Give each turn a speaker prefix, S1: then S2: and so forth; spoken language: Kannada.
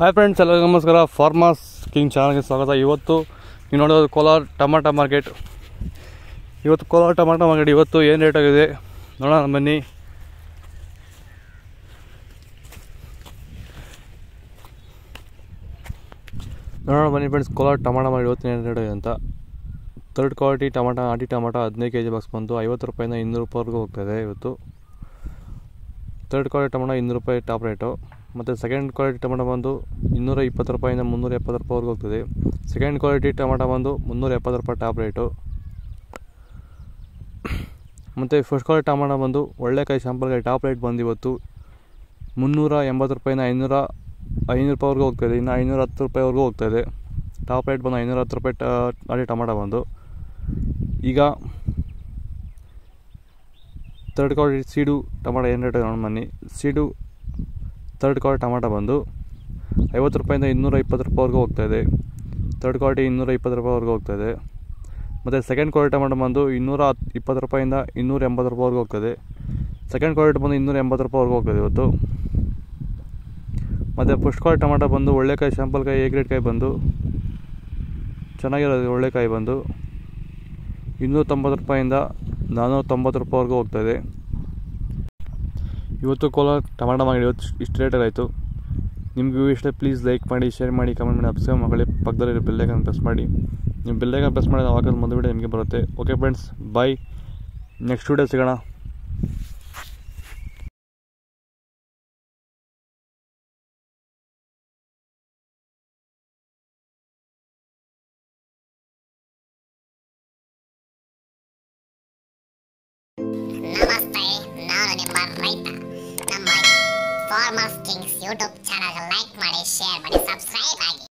S1: ಹಾಯ್ ಫ್ರೆಂಡ್ಸ್ ಎಲ್ಲರಿಗೂ ನಮಸ್ಕಾರ ಫಾರ್ಮರ್ಸ್ ಕಿಂಗ್ ಚಾನಲ್ಗೆ ಸ್ವಾಗತ ಇವತ್ತು ನೀವು ನೋಡೋದು ಕೋಲಾರ ಟಮಾಟ ಮಾರ್ಕೆಟ್ ಇವತ್ತು ಕೋಲಾರ ಟಮಾಟ ಮಾರ್ಕೆಟ್ ಇವತ್ತು ಏನು ರೇಟ್ ಆಗಿದೆ ನೋಡೋಣ ಬನ್ನಿ ನೋಡೋಣ ಬನ್ನಿ ಫ್ರೆಂಡ್ಸ್ ಕೋಲಾರ ಟಮಾಟ ಮಾರ್ಕೆಟ್ ಇವತ್ತು ಏನು ರೇಟ್ ಆಗಿದೆ ಅಂತ ಥರ್ಡ್ ಕ್ವಾಲಿಟಿ ಟಮಾಟ ನಾಟಿ ಟಮಾಟ ಹದಿನೈದು ಕೆ ಜಿ ಬಾಕ್ಸ್ ಬಂದು ಐವತ್ತು ರೂಪಾಯಿಂದ ಇನ್ನೂರು ರೂಪಾಯಿವರೆಗೂ ಹೋಗ್ತಾಯಿದೆ ಇವತ್ತು ಥರ್ಡ್ ಕ್ವಾಲಿಟಿ ಟೊಮೊಟೊ ಇನ್ನೂರು ರೂಪಾಯಿ ಟಾಪ್ ರೇಟು ಮತ್ತು ಸೆಕೆಂಡ್ ಕ್ವಾಲಿಟಿ ಟೊಮೊಟೊ ಬಂದು ಇನ್ನೂರ ಇಪ್ಪತ್ತು ರೂಪಾಯಿಂದ ಮುನ್ನೂರ ಎಪ್ಪತ್ತು ರೂಪಾಯಿವರೆಗೂ ಹೋಗ್ತದೆ ಸೆಕೆಂಡ್ ಕ್ವಾಲಿಟಿ ಟೊಮೊಟೊ ಬಂದು ಮುನ್ನೂರ ಎಪ್ಪತ್ತು ರೂಪಾಯಿ ಟಾಪ್ ರೇಟು ಮತ್ತು ಫಸ್ಟ್ ಕ್ವಾಲಿಟಿ ಟೊಮೊಟೊ ಬಂದು ಒಳ್ಳೆಕಾಯಿ ಶಾಂಪಲ್ಕಾಯಿ ಟಾಪ್ ರೇಟ್ ಬಂದು ಇವತ್ತು ಮುನ್ನೂರ ಎಂಬತ್ತು ರೂಪಾಯಿಂದ ಐನೂರ ಐನೂರು ರೂಪಾಯಿವರೆಗೂ ಹೋಗ್ತಾಯಿದೆ ಇನ್ನು ಐನೂರ ಹತ್ತು ರೂಪಾಯಿವರೆಗೂ ಹೋಗ್ತಾಯಿದೆ ಟಾಪ್ ರೇಟ್ ಬಂದು ಐನೂರ ಹತ್ತು ರೂಪಾಯಿ ಅಡಿ ಟೊಮೊಟೊ ಬಂದು ಈಗ ತರ್ಡ್ ಕ್ವಾಲಿಟಿ ಸೀಡು ಟೊಮಾಟೊ ಏನು ರೇಟ್ ನೋಡಿ ಬನ್ನಿ ಸೀಡು ತರ್ಡ್ ಕ್ವಾಲಿಟಿ ಟೊಮಾಟೊ ಬಂದು ಐವತ್ತು ರೂಪಾಯಿಂದ ಇನ್ನೂರ ಇಪ್ಪತ್ತು ರೂಪಾಯಿವರೆಗೂ ಹೋಗ್ತಾಯಿದೆ ತರ್ಡ್ ಕ್ವಾಲಿಟಿ ಇನ್ನೂರ ಇಪ್ಪತ್ತು ರೂಪಾಯಿವರೆಗೂ ಹೋಗ್ತಾಯಿದೆ ಮತ್ತು ಸೆಕೆಂಡ್ ಕ್ವಾಲಿಟಿ ಟೊಮಾಟೊ ಬಂದು ಇನ್ನೂರ ಹತ್ತು ಇಪ್ಪತ್ತು ರೂಪಾಯಿಂದ ಇನ್ನೂರ ಎಂಬತ್ತು ರೂಪಾಯಿವರೆಗೂ ಹೋಗ್ತದೆ ಸೆಕೆಂಡ್ ಕ್ವಾಲಿಟಿ ಬಂದು ಇನ್ನೂರ ಎಂಬತ್ತು ರೂಪಾಯಿವರೆಗೂ ಹೋಗ್ತದೆ ಇವತ್ತು ಮತ್ತು ಫಸ್ಟ್ ಕ್ವಾಲಿಟಿ ಟೊಮಾಟೊ ಬಂದು ಒಳ್ಳೆಕಾಯಿ ಶಾಂಪಲ್ಕಾಯಿ ಎ ಗ್ರೇಡ್ ಕಾಯಿ ಬಂದು ಚೆನ್ನಾಗಿರೋದು ಒಳ್ಳೆಕಾಯಿ ಬಂದು ಇನ್ನೂರ ತೊಂಬತ್ತು ರೂಪಾಯಿಂದ ನಾನ್ನೂರ ತೊಂಬತ್ತು ರೂಪಾಯಿವರೆಗೂ ಹೋಗ್ತಾಯಿದೆ ಇವತ್ತು ಕೋಲಾರ ಟೊಮಾಟೊ ಮಾರ್ಕೆಟ್ ಇವತ್ತು ಇಷ್ಟು ರೇಟಲ್ಲಿ ಆಯಿತು ನಿಮಗೂ ಇಷ್ಟ ಪ್ಲೀಸ್ ಲೈಕ್ ಮಾಡಿ ಶೇರ್ ಮಾಡಿ ಕಮೆಂಟ್ ಮಾಡಿ ಅಬ್ಸರ್ವ್ ಮಾಡಿ ಪಕ್ಕದಲ್ಲಿರೋ ಬೆಲ್ಲೈಕನ್ ಪ್ರೆಸ್ ಮಾಡಿ ನೀವು ಬೆಲ್ಲೈಕನ್ ಪ್ರೆಸ್ ಮಾಡಿ ನಾವು ಹಾಕೋದು ಮುಂದೆ ವಿಡಿಯೋ ನಿಮಗೆ ಬರುತ್ತೆ okay friends bye next video ಸಿಗೋಣ
S2: ನಮಸ್ತೆ ನಾನು ನಿಮ್ಮ ರೈತ ನಮ್ಮ farmers kings YouTube channel like ಮಾಡಿ ಶೇರ್ ಮಾಡಿ ಸಬ್ಸ್ಕ್ರೈಬ್ ಆಗಿ